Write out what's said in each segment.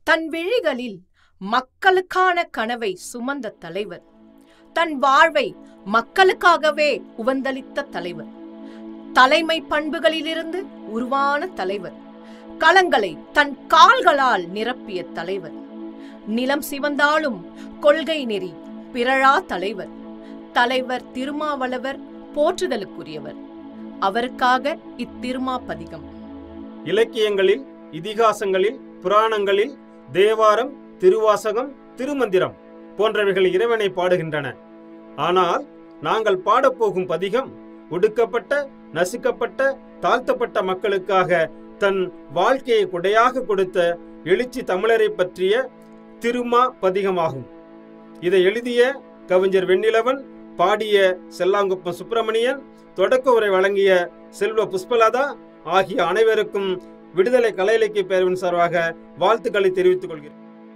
தன் விழிகளில் மக்களுக்கான கனவை சுமந்த தலைவர் தன் வாழ்வை மக்களுக்காகவே உவந்தளித்த தலைவர் தலைமை பண்புகளிலிருந்து உருவான தலைவர் களங்களை தன் கால்களால் நிரப்பிய தலைவர் நிலம் சிவந்தாலும் கொள்கை நெறி பிறழா தலைவர் தலைவர் திருமாவளவர் போற்றுதலுக்குரியவர் அவருக்காக இத்திருமா பதிகம் இலக்கியங்களில் இதிகாசங்களில் புராணங்களில் தேவாரம் திருவாசகம் திருமந்திரம் போன்றவைகள் இறைவனை பாடுகின்றன ஆனால் நாங்கள் பாடப்போகும் பதிகம் ஒடுக்கப்பட்ட நசுக்கப்பட்ட தாழ்த்தப்பட்ட மக்களுக்காக தன் வாழ்க்கையை கொடையாக கொடுத்த எழுச்சி தமிழரை பற்றிய திருமா பதிகமாகும் இதை எழுதிய கவிஞர் வெண்ணிலவன் பாடிய செல்லாங்குப்பம் சுப்பிரமணியன் தொடக்க உரை வழங்கிய செல்வ புஷ்பலதா ஆகிய அனைவருக்கும் விடுதலை கலை இலக்கிய பேரவின் சார்பாக வாழ்த்துக்களை தெரிவித்துக் கொள்கிறேன்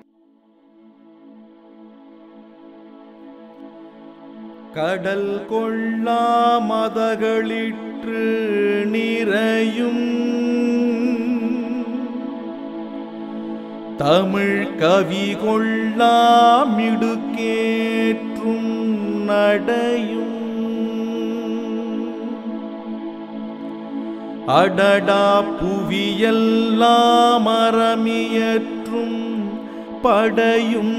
கடல் கொள்ளா மதகளிற்று நிறையும் தமிழ் கவி கொள்ளாமிடுக்கேற்றும் நடையும் அடடா புவியெல்லாம் அறமியற்றும் படையும்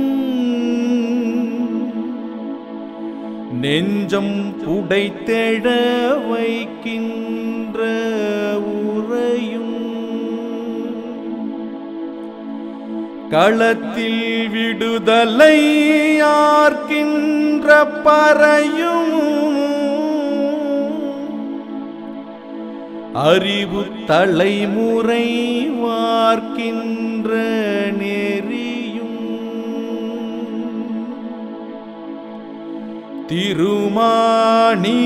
நெஞ்சம் புடைத்தெழ வைக்கின்ற உரையும் களத்தில் விடுதலை யார்க்கின்ற பறையும் அறிவு தலைமுறை வார்க்கின்ற நெறியும் திருமாணி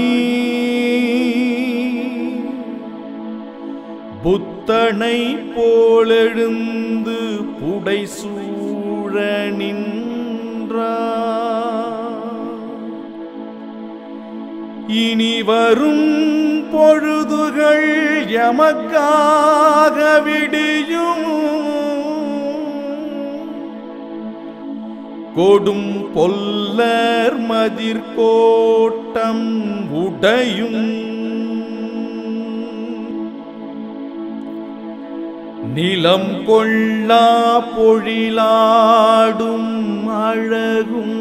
புத்தனை போலெழுந்து புடை சூழ இனி வரும் பொழுதுகள் எமக்காக விடியும் கொடும் பொல்லர் மதிர்கோட்டம் உடையும் நிலம் கொள்ளா பொழிலாடும் அழகும்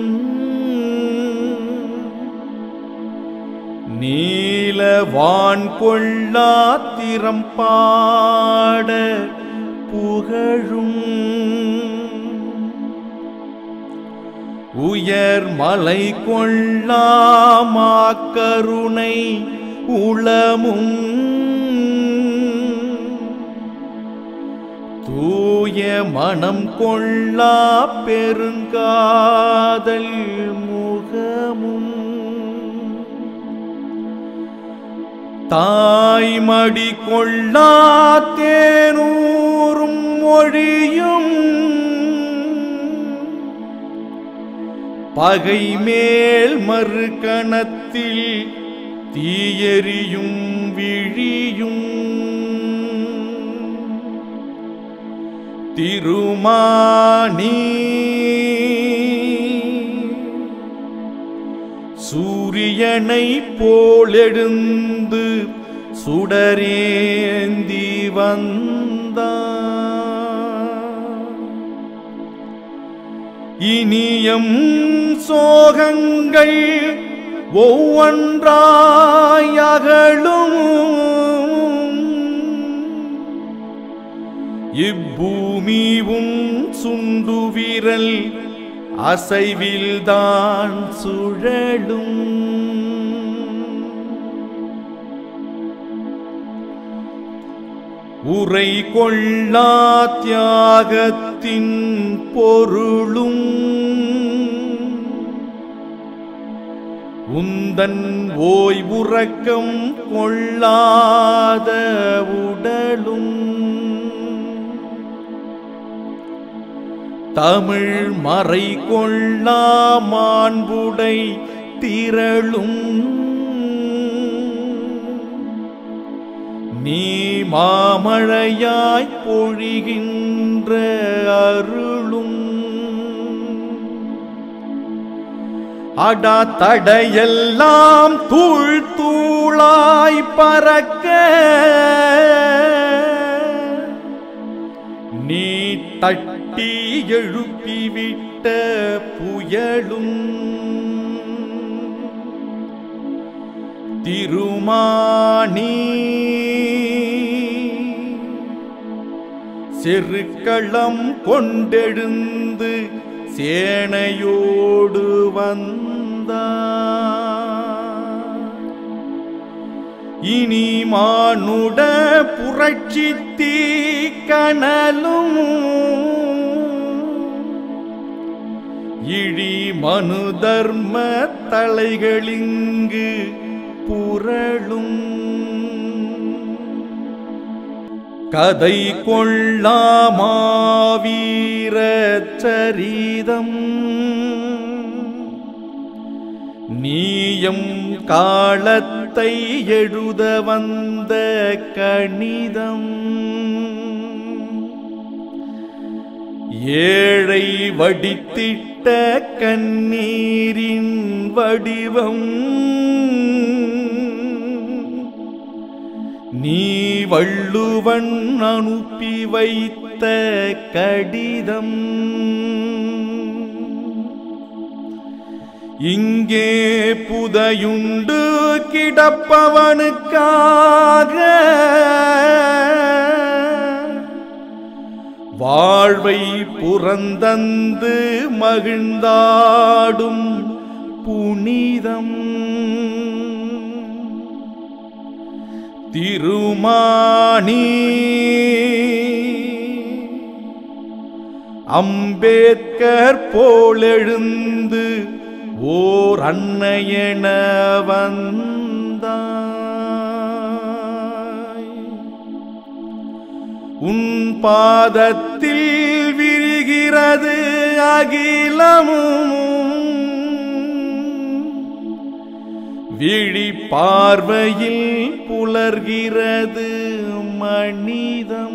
நீலவான் கொள்ளா திறம் பாட புகழும் உயர் மலை கொள்ளாமா கருணை உளமும் தூய மனம் கொள்ளா பெருங்காதல் முகமும் தாய்மடி கொள்ளா தேனூரும் மொழியும் பகை மேல் மறு கணத்தில் தீயெறியும் விழியும் திருமானி சூரியனை போலெழுந்து சுடரேந்தி வந்தான் இனியம் சோகங்கள் ஒவ்வொன்றாயகளும் இப்பூமிவும் சுண்டு விரல் அசைவில்தான் சுழலும் உரை கொள்ளா தியாகத்தின் பொருளும் உந்தன் ஓய்வுறக்கம் கொள்ளாத உடலும் தமிழ் மறை கொள்ளா மாண்புடை திரளும் நீ மாமழையாய் பொழிகின்ற அருளும் அடா தடையெல்லாம் தூள் தூளாய் பறக்க நீ தட்டி எழுப்பிவிட்ட புயலும் திருமானி செருக்களம் கொண்டெழுந்து சேனையோடு வந்தார் இனி மானுட புரட்சி தீ கனலும் இழி மனு தர்ம தலைகளிங்கு புரளும் கதை கொள்ளாமாவீர சரிதம் நீயம் காலத்தை எழுத வந்த கணிதம் ஏழை வடித்திட்ட கண்ணீரின் வடிவம் நீ வள்ளுவன் அனுப்பி வைத்த கடிதம் இங்கே புதையுண்டு கிடப்பவனுக்காக வாழ்வை புறந்தந்து மகிழ்ந்தாடும் புனிதம் திருமானி அம்பேத்கர் போலெழுந்து ஓர் அன்னையென வந்தாய் உன் பாதத்தில் விரிகிறது அகிலமும் விழி பார்வையில் புலர்கிறது மனிதம்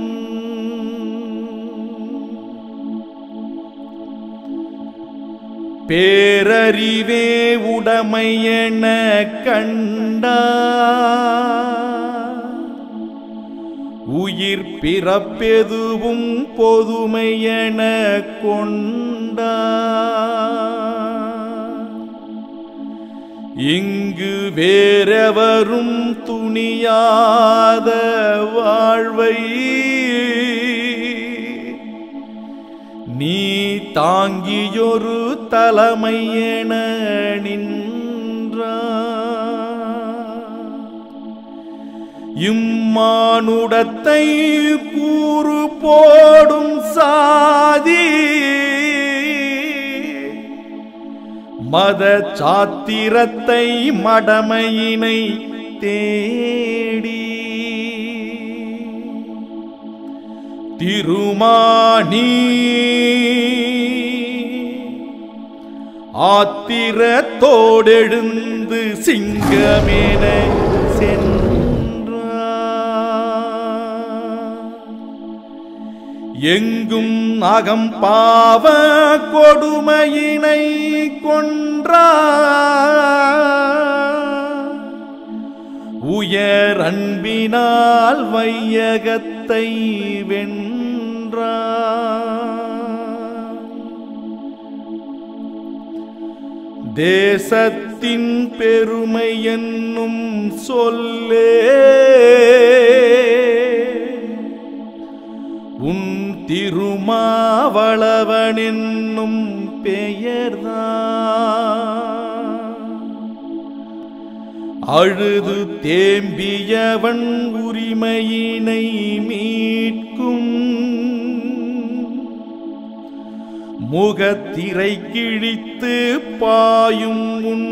பேரறிவே உடைமை என கண்டா உயிர் பிறப்பெதுவும் பொதுமை என கொண்டா இங்கு வேறெவரும் துணியாத வாழ்வை நீ தாங்கியொரு தலைமை என நின்றா இம்மானுடத்தை கூறு போடும் சாதி மத சாத்திரத்தை மடமையினை தேடி திருமானி ஆத்திரத்தோடெழுந்து சிங்கமேன சென்றார் எங்கும் அகம் பாவ கொடுமையினை கொன்றார் உயர் அன்பினால் வையகத்தை வென்றார் தேசத்தின் பெருமை என்னும் சொல்லே உன் திருமாவளவன் என்னும் பெயர்தான் அழுது தேம்பியவன் உரிமையினை மீட்கும் முகத்திரை கிழித்து பாயும் உன்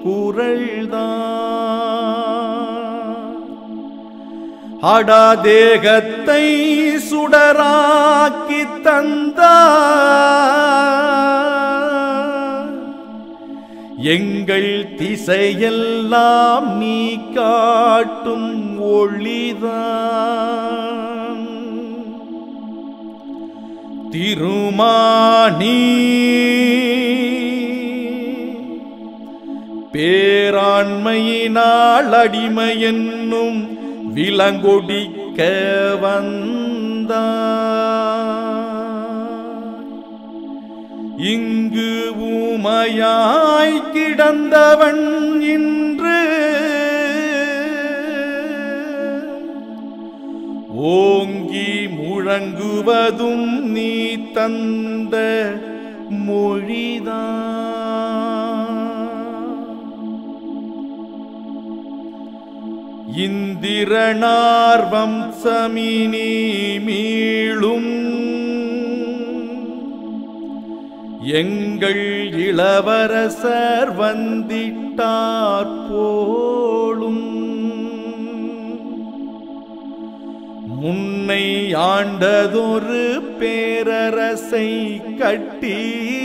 குரல்தான் அடா தேகத்தை சுடராக்கி தந்த எங்கள் திசையெல்லாம் நீ காட்டும் ஒளிதான் திருமானி பேராண்மையினால் அடிமை என்னும் விலங்கொடிக்க வந்த இங்கு ஊமையாய் கிடந்தவன் இன்று ஓங்கி முழங்குவதும் நீ தந்த மொழிதான் இந்திரனார் வம்சமினி மீளும் எங்கள் இளவரசர் வந்திட்டார் போலும் முன்னை ஆண்டதொரு பேரரசை கட்டி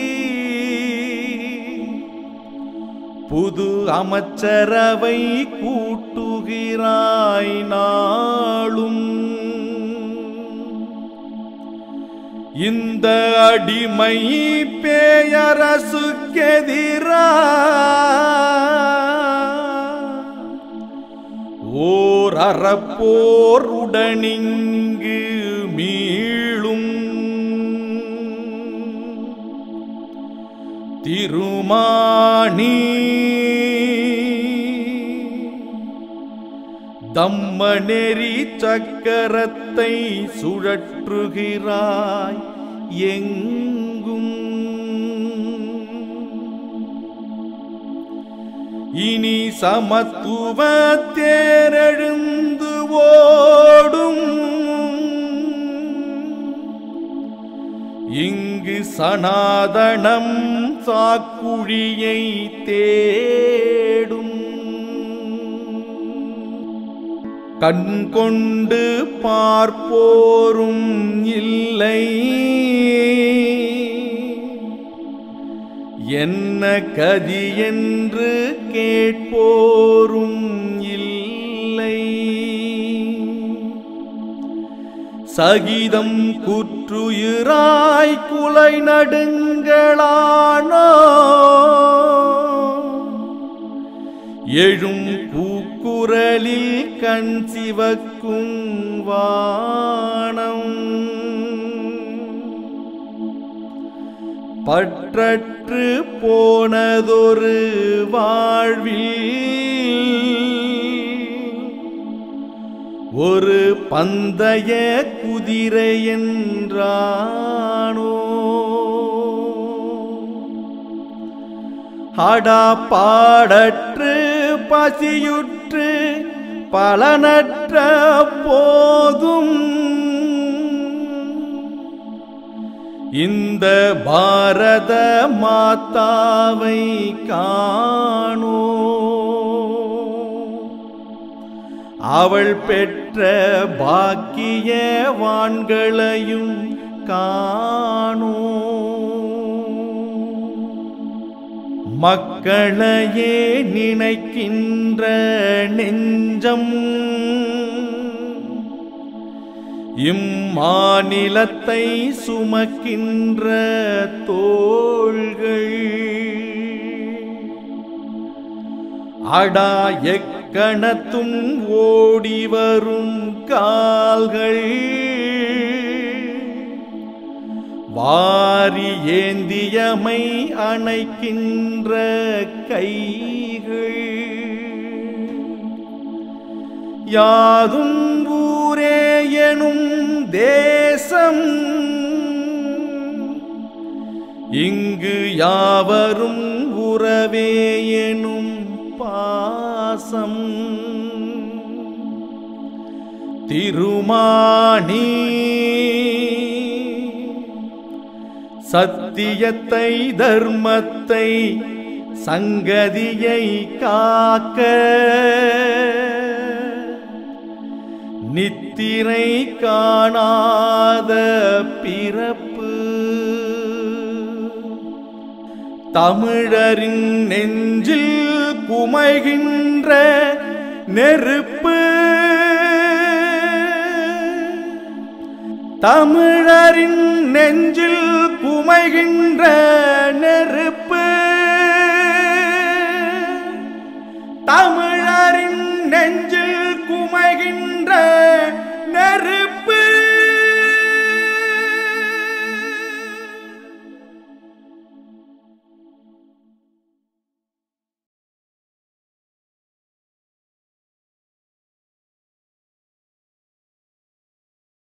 புது அமைச்சரவை கூட்டுகிறாய் நாளும் இந்த அடிமை பேயரசுக்கெதிரா ஓர் அறப்போர் உடனிங்கு மீளும் திருமானி தம்மநெறி சக்கரத்தை சுழற்றுகிறாய் எங்கும் இனி சமத்துவ தேரெழுந்து ஓடும் இங்கு சனாதனம் சாக்குழியை தேடும் கண் கொண்டு பார்ப்போரும் இல்லை என்ன கதி என்று கேட்போரும் இல்லை சகிதம் குற்றுயிராய் குலை நடுங்களானோ எழும் பூக்குரலில் கண் சிவக்கும் வானம் பற்றற்று போனதொரு வாழ்வில் ஒரு பந்தய குதிரை என்றானோ அடா பாடற்று பசியுற்று பலனற்ற போதும் இந்த பாரத மாதாவை காணோ அவள் பெற்ற பாக்கியவான்களையும் காணோ மக்களையே நினைக்கின்ற நெஞ்சம் இம்மாநிலத்தை சுமக்கின்ற தோள்கள் அடா எக்கணத்தும் ஓடி வரும் கால்கள் வாரி ஏந்தியமை அணைக்கின்ற கைகள் யாதும் ஊரே எனும் தேசம் இங்கு யாவரும் உறவே எனும் பாசம் திருமானி சத்தியத்தை தர்மத்தை சங்கதியை காக்க நித்திரை காணாத பிறப்பு தமிழரின் நெஞ்சில் குமைகின்ற நெருப்பு தமிழரின் நெஞ்சில் குமைகின்ற நெருப்பு தமிழரின் நெஞ்சில்